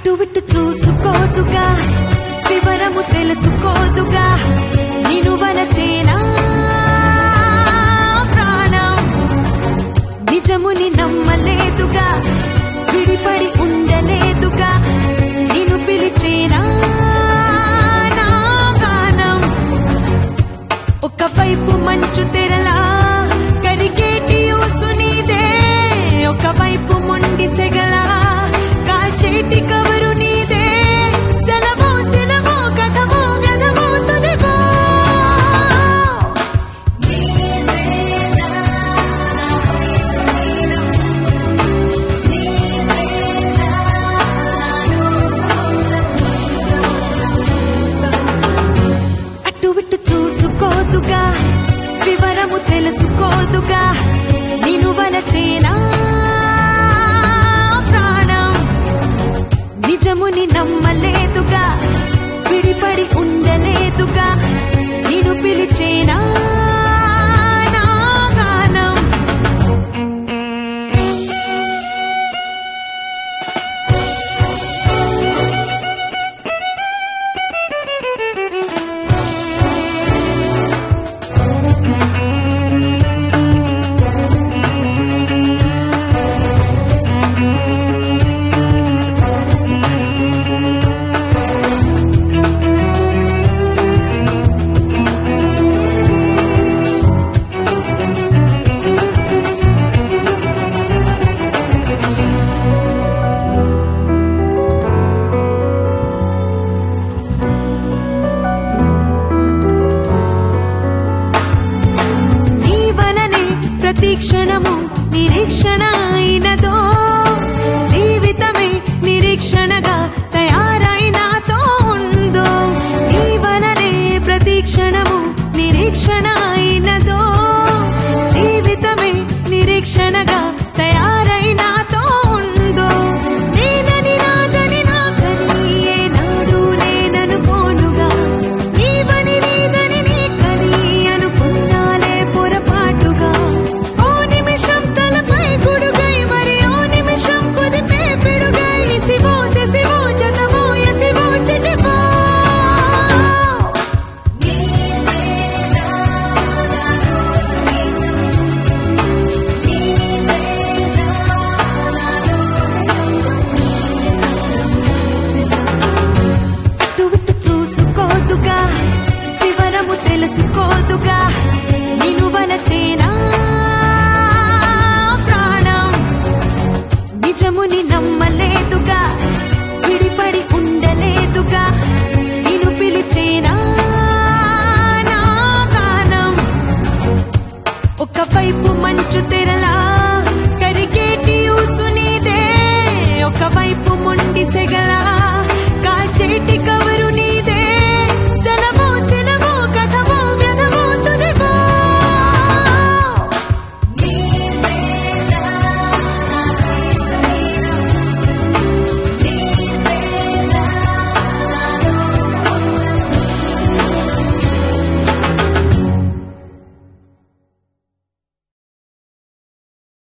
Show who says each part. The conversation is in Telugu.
Speaker 1: అటు ఇటు చూసుకోదుగా వివరము తెలుసుకోదుగా నిను వలచేనా ప్రాణం నిజముని నమ్మలేదుగా విడిపడి ఉండలేదుగా నిన్ను పిలిచేనా నా గానం ఒకవైపు మంచు తెరలా కరిగేటి ఊసు నీదే ఒకవైపు మొండి సెగలా కాల్చేటి కవరు నీదే సెలవు సెలవు కథము గదము తుదిగో అటు ఇటు చూసుకోదుగా వివరము తెలుసుకోదుగా నిను వలచేనా ప్రాణం నిజముని నమ్మలేదుగా విడిపడి ఉండలేదుగా నిన్ను పిలిచేనా నా గానం నీ వలనే ప్రతి క్షణము నిరీక్షణ అయినదో జీవితమే నిరీక్షణగా తయారై నాతో ఉందో నీ వలనే ప్రతి క్షణము నిరీక్షణ అయినదో జీవితమే నిరీక్షణగా తయారై నాతో ఉందో నేనని నాదని నాకని ఏనాడు నేననుకోనుగా నీవని నీదని నీకని అనుకున్నాలే పొరపాటుగా ఓ నిమిషం తలపై గుడుగై మరి ఓ నిమిషం కుదిపే పిడుగై సివో సెసివో జతవో యతివో చిటివో అటు ఇటు చూసుకోదుగా వివరము తెలుసుకోదుగా నిను వలచేనా ప్రాణం నిజముని నమ్మలేదుగా విడిపడి ఉండలేదుగా నిన్ను పిలిచేనా నా గానం ఒకవైపు మంచు తెరలా